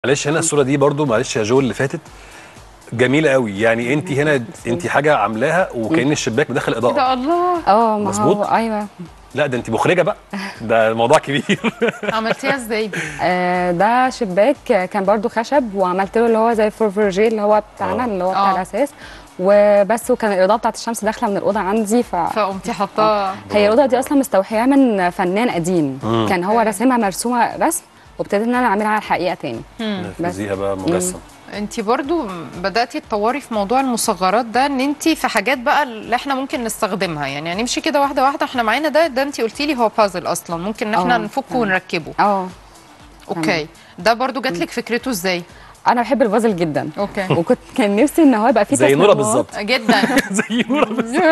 معلش هنا الصوره دي برضو معلش يا جو اللي فاتت جميله قوي يعني انت هنا انت حاجه عاملاها وكأن الشباك مدخل اضاءه ده الله اه ما مظبوط؟ هو ايوه لا ده انت مخرجه بقى ده موضوع كبير عملتيها ازاي دي؟ آه ده شباك كان برضو خشب وعملت له اللي هو زي الفورفرجي اللي هو بتاعنا آه. اللي هو بتاع آه. الاساس وبس وكان الاضاءه بتاعت الشمس داخله من الاوضه عندي ف فقمتي حطاها هي الاوضه دي اصلا مستوحيه من فنان قديم كان هو راسمها مرسومه رسم وابتديت ان انا اعملها على الحقيقه تاني نفذيها بقى مجسم انت برضو بداتي تطوري في موضوع المصغرات ده ان انت في حاجات بقى اللي احنا ممكن نستخدمها يعني هنمشي كده واحده واحده احنا معانا ده ده انت قلتي لي هو بازل اصلا ممكن ان احنا اه، نفكه تمام. ونركبه اه اوكي ده برضو جات لك فكرته ازاي انا بحب البازل جدا اوكي وكنت كان نفسي ان هو يبقى فيه زي نورا تصميمات. بالظبط جدا زي نورا بالظبط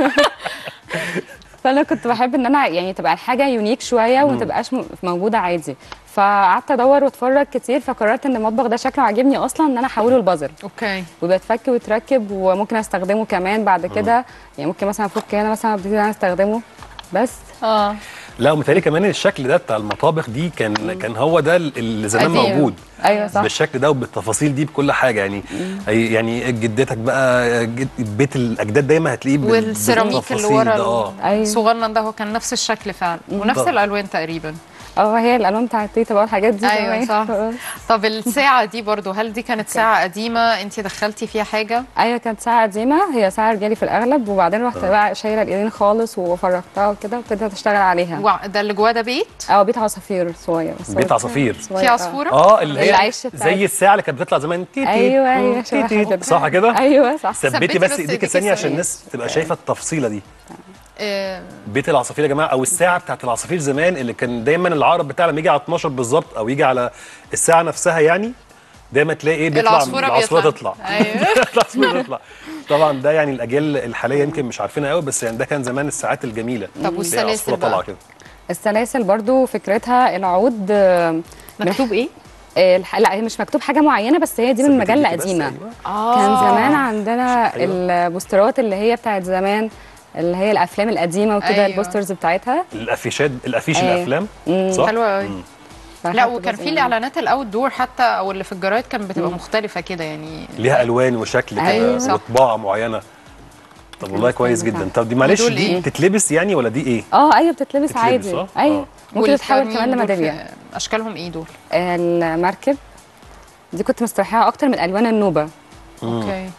فانا كنت بحب ان انا يعني تبقى الحاجه يونيك شويه وما تبقاش م- موجوده عادي فقعدت ادور واتفرج كتير فقررت ان المطبخ ده شكله عاجبني اصلا ان انا احوله لبازل اوكي وبيتفك ويتركب وممكن استخدمه كمان بعد كده يعني ممكن مثلا افك هنا مثلا ابتدي ان انا استخدمه بس اه لا ومتهيألي كمان الشكل ده بتاع المطابخ دي كان كان هو ده اللي زمان قديم. موجود ايوه صح بالشكل ده وبالتفاصيل دي بكل حاجه يعني أي- يعني جدتك بقى جد بيت الاجداد دايما هتلاقيه بال- والسيراميك اللي بالتفاصيل ورا ده اه أيوة. الصغنن ده هو كان نفس الشكل فعلا ونفس طب. الالوان تقريبا اه هي الالوان بتاعت تيتا بقى والحاجات دي ايوه كمان. صح طب الساعه دي برضو هل دي كانت ساعه قديمه انت دخلتي فيها حاجه ايوه كانت ساعه قديمه هي ساعه رجالي في الاغلب وبعدين رحت بقى شايله الايدين خالص وفرغتها وكده وابتديت اشتغل عليها وع- ده اللي جواه ده بيت اه بيت عصافير صغير بس بيت هو عصافير. صغير، في آه. عصفوره اه اللي هي العيش بتاعت- زي الساعه اللي كانت بتطلع زمان تي تي ايوه ايوه تي شبه تي كده. صح كده ايوه صح ثبتي ثبتي بس بس ايديك إيديك ثانيه عشان ثانية. الناس تبقى شايفه التفصيله دي آه، بيت العصافير يا جماعه او الساعه بتاعت العصافير زمان اللي كان دايما العقرب بتاعها لما يجي على 12 بالظبط او يجي على الساعه نفسها يعني دايما تلاقي ايه بيطلع العصفورة العصفوره بيطلع. تطلع أيوة. العصفوره تطلع طبعا ده يعني الاجيال الحاليه يمكن مش عارفينها قوي بس يعني ده كان زمان الساعات الجميله طب اللي هي والسلاسل عصفورة بقى؟ طالعه كده السلاسل برضو فكرتها العود آه، مكتوب ايه؟ آه، الح- لا هي مش مكتوب حاجه معينه بس هي دي من ثبتي مجله إيديكي بس، قديمه أيوة. اه كان زمان عندنا أيوة. البوسترات اللي هي بتاعت زمان اللي هي الافلام القديمه وكده أيوة. البوسترز بتاعتها الافيشات الافيش أيوة. الافلام صح حلوه قوي لا فأخدت وكان جزء في منها. الاعلانات الاوت دور حتى او اللي في الجرايد كانت بتبقى مختلفه كده يعني ليها الوان وشكل كده أيوة. صح. وطباعه معينه طب والله كويس جدا طب دي معلش ودول دي إيه؟ تتلبس يعني ولا دي ايه اه ايوه بتتلبس بتتلبس، عادي صح؟ ايوه آه. ممكن تتحول والتانيين كمان دول لميداليه في- اشكالهم ايه دول؟ المركب دي كنت مستريحاها اكتر من الوان النوبه اوكي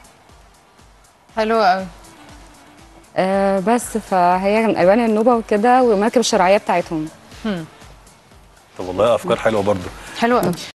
حلوه قوي آه بس فهي من الوان النوبه وكده والمركب الشرعيه بتاعتهم طب والله افكار حلوه برضو حلوه قوي